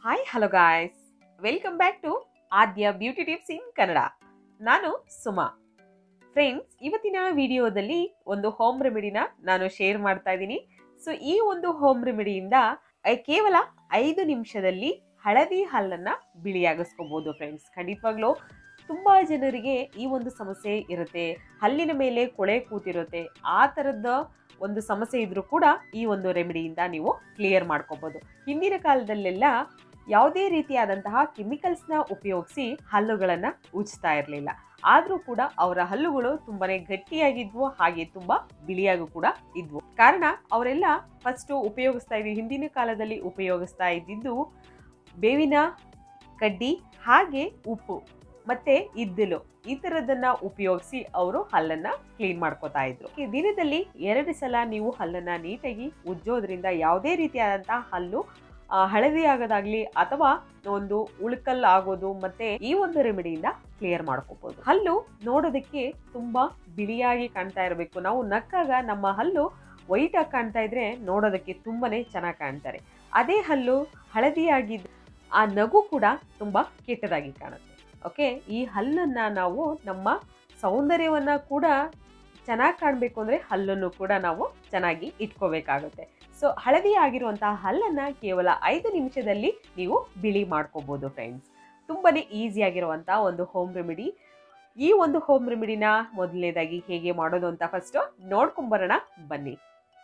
hi hello guys welcome back to Aadya beauty tips in Kannada ನಾನು Suma friends ಇವತ್ತಿನ ವಿಡಿಯೋದಲ್ಲಿ ಒಂದು ಹೋಮ್ ರೆಮಿಡಿನ ನಾನು ಶೇರ್ ಮಾಡ್ತಾ ಇದ್ದೀನಿ ಸೊ ಈ ಒಂದು ಹೋಮ್ ರೆಮಿಡಿಯಿಂದ ಐ- ಕೇವಲ ಐದು ನಿಮಿಷದಲ್ಲಿ ಹಳದಿ ಹಲ್ಲನ್ನ ಬಿಳಿಯಾಗಿಸ್ಕೋಬಹುದು ಫ್ರೆಂಡ್ಸ್ ಖಂಡಿತವಾಗ್ಲೂ ತುಂಬಾ ಜನರಿಗೆ ಈ ಒಂದು ಸಮಸ್ಯೆ ಇರುತ್ತೆ ಹಲ್ಲಿನ ಮೇಲೆ ಕೊಳೆ ಕೂತಿರುತ್ತೆ ಆ ಥರದ ಒಂದು ಸಮಸ್ಯೆ ಇದ್ರೂ ಕೂಡ ಈ ಒಂದು ರೆಮಿಡಿಯಿಂದ ನೀವು ಕ್ಲಿಯರ್ ಮಾಡ್ಕೋಬಹುದು ಹಿಂದಿನ ಕಾಲದಲ್ಲೆಲ್ಲ ಯಾವುದೇ ರೀತಿಯಾದಂತಹ ಕೆಮಿಕಲ್ಸ್ನ ಉಪಯೋಗಿಸಿ ಹಲ್ಲುಗಳನ್ನು ಉಜ್ತಾ ಇರಲಿಲ್ಲ ಆದರೂ ಕೂಡ ಅವರ ಹಲ್ಲುಗಳು ತುಂಬಾನೇ ಗಟ್ಟಿಯಾಗಿದ್ವು ಹಾಗೆ ತುಂಬಾ ಬಿಳಿಯಾಗೂ ಕೂಡ ಇದ್ವು ಕಾರಣ ಅವರೆಲ್ಲ ಫಸ್ಟ್ ಉಪಯೋಗಿಸ್ತಾ ಇದ್ವಿ ಹಿಂದಿನ ಕಾಲದಲ್ಲಿ ಉಪಯೋಗಿಸ್ತಾ ಇದ್ದಿದ್ದು ಬೇವಿನ ಕಡ್ಡಿ ಹಾಗೆ ಉಪ್ಪು ಮತ್ತೆ ಇದ್ದಿಲು ಈ ಥರದನ್ನ ಉಪಯೋಗಿಸಿ ಅವರು ಹಲ್ಲನ್ನ ಕ್ಲೀನ್ ಮಾಡ್ಕೋತಾ ಇದ್ರು ಈ ದಿನದಲ್ಲಿ ಎರಡು ಸಲ ನೀವು ಹಲ್ಲನ್ನ ನೀಟಾಗಿ ಉಜ್ಜೋದ್ರಿಂದ ಯಾವುದೇ ರೀತಿಯಾದಂತಹ ಹಲ್ಲು ಆ, ಹಳದಿ ಆಗೋದಾಗ್ಲಿ ಅಥವಾ ಒಂದು ಉಳ್ಕಲ್ ಆಗೋದು ಮತ್ತೆ ಈ ಒಂದು ರೆಮಿಡಿಯಿಂದ ಕ್ಲಿಯರ್ ಮಾಡ್ಕೋಬಹುದು ಹಲ್ಲು ನೋಡೋದಕ್ಕೆ ತುಂಬಾ ಬಿಳಿಯಾಗಿ ಕಾಣ್ತಾ ಇರಬೇಕು ನಾವು ನಕ್ಕಾಗ ನಮ್ಮ ಹಲ್ಲು ವೈಟ್ ಆಗಿ ಕಾಣ್ತಾ ಇದ್ರೆ ನೋಡೋದಕ್ಕೆ ತುಂಬಾನೇ ಚೆನ್ನಾಗಿ ಕಾಣ್ತಾರೆ ಅದೇ ಹಲ್ಲು ಹಳದಿಯಾಗಿದ್ದ ಆ ನಗು ಕೂಡ ತುಂಬಾ ಕೆಟ್ಟದಾಗಿ ಕಾಣುತ್ತೆ ಓಕೆ ಈ ಹಲ್ಲನ್ನ ನಾವು ನಮ್ಮ ಸೌಂದರ್ಯವನ್ನ ಕೂಡ ಚೆನ್ನಾಗಿ ಕಾಣಬೇಕು ಅಂದರೆ ಹಲ್ಲನ್ನು ಕೂಡ ನಾವು ಚೆನ್ನಾಗಿ ಇಟ್ಕೋಬೇಕಾಗುತ್ತೆ ಸೊ ಹಳದಿ ಆಗಿರುವಂತಹ ಹಲ್ಲನ್ನ ಕೇವಲ ಐದು ನಿಮಿಷದಲ್ಲಿ ನೀವು ಬಿಳಿ ಮಾಡ್ಕೋಬಹುದು ಫ್ರೆಂಡ್ಸ್ ತುಂಬಾನೇ ಈಸಿ ಆಗಿರುವಂತಹ ಒಂದು ಹೋಮ್ ರೆಮಿಡಿ ಈ ಒಂದು ಹೋಮ್ ರೆಮಿಡಿನ ಮೊದಲನೇದಾಗಿ ಹೇಗೆ ಮಾಡೋದು ಅಂತ ಫಸ್ಟ್ ನೋಡ್ಕೊಂಬರೋಣ ಬನ್ನಿ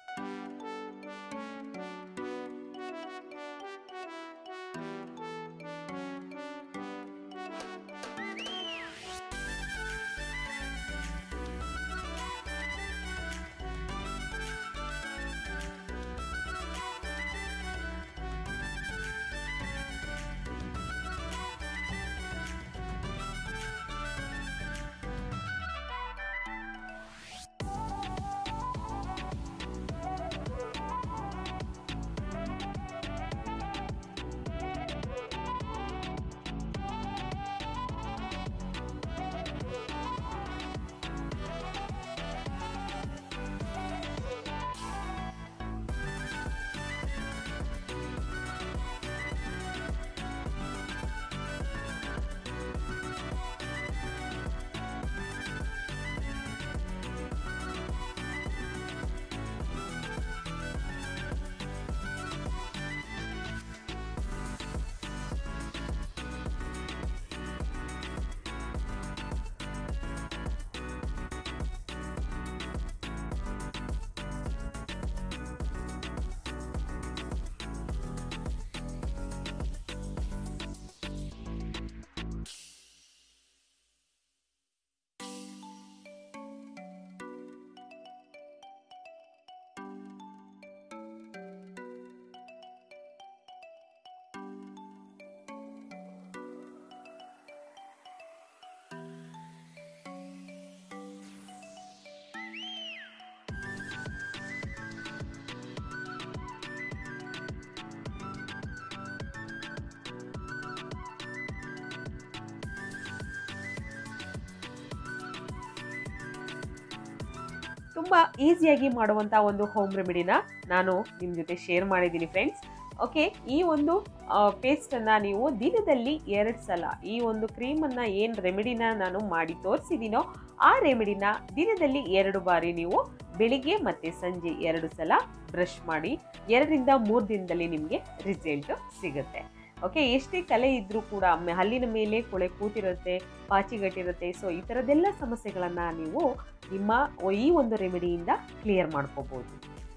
ತುಂಬ ಈಸಿಯಾಗಿ ಮಾಡುವಂಥ ಒಂದು ಹೋಮ್ ರೆಮಿಡಿನ ನಾನು ನಿಮ್ಮ ಜೊತೆ ಶೇರ್ ಮಾಡಿದ್ದೀನಿ ಫ್ರೆಂಡ್ಸ್ ಓಕೆ ಈ ಒಂದು ಪೇಸ್ಟನ್ನು ನೀವು ದಿನದಲ್ಲಿ ಎರಡು ಸಲ ಈ ಒಂದು ಕ್ರೀಮನ್ನು ಏನು ರೆಮಿಡಿನ ನಾನು ಮಾಡಿ ತೋರಿಸಿದ್ದೀನೋ ಆ ರೆಮಿಡಿನ ದಿನದಲ್ಲಿ ಎರಡು ಬಾರಿ ನೀವು ಬೆಳಿಗ್ಗೆ ಮತ್ತು ಸಂಜೆ ಎರಡು ಸಲ ಬ್ರಷ್ ಮಾಡಿ ಎರಡರಿಂದ ಮೂರು ದಿನದಲ್ಲಿ ನಿಮಗೆ ರಿಸಲ್ಟ್ ಸಿಗುತ್ತೆ ಓಕೆ ಎಷ್ಟೇ ಕಲೆ ಇದ್ರೂ ಕೂಡ ಮ- ಹಲ್ಲಿನ ಮೇಲೆ ಕೊಳೆ ಕೂತಿರುತ್ತೆ ಪಾಚಿಗಟ್ಟಿರುತ್ತೆ ಸೊ ಈ ಥರದ್ದೆಲ್ಲ ಸಮಸ್ಯೆಗಳನ್ನು ನೀವು ನಿಮ್ಮ ಈ ಒಂದು ರೆಮಿಡಿಯಿಂದ ಕ್ಲಿಯರ್ ಮಾಡ್ಕೋಬಹುದು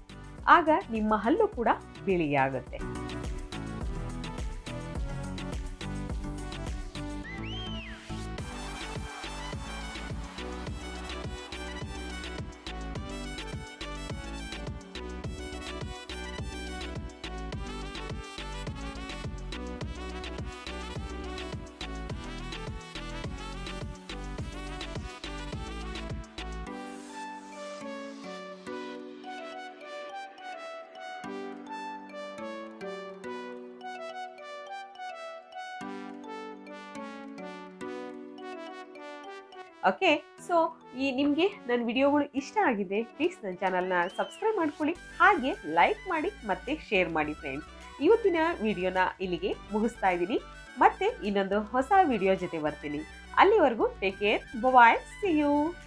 ಆಗ ನಿಮ್ಮ ಹಲ್ಲು ಕೂಡ ಬಿಳಿಯಾಗುತ್ತೆ ಓಕೆ ಸೊ ಈ ನಿಮಗೆ ನನ್ನ ವಿಡಿಯೋಗಳು ಇಷ್ಟ ಆಗಿದೆ ಪ್ಲೀಸ್ ನನ್ನ ಚಾನಲ್ನ ಸಬ್ಸ್ಕ್ರೈಬ್ ಮಾಡ್ಕೊಳ್ಳಿ ಹಾಗೆ ಲೈಕ್ ಮಾಡಿ ಮತ್ತೆ ಶೇರ್ ಮಾಡಿ ಫ್ರೆಂಡ್ಸ್ ಇವತ್ತಿನ ವಿಡಿಯೋನ ಇಲ್ಲಿಗೆ ಮುಗಿಸ್ತಾ ಇದ್ದೀನಿ ಮತ್ತೆ ಇನ್ನೊಂದು ಹೊಸ ವಿಡಿಯೋ ಜೊತೆ ಬರ್ತೀನಿ ಅಲ್ಲಿವರೆಗೂ take care bye see you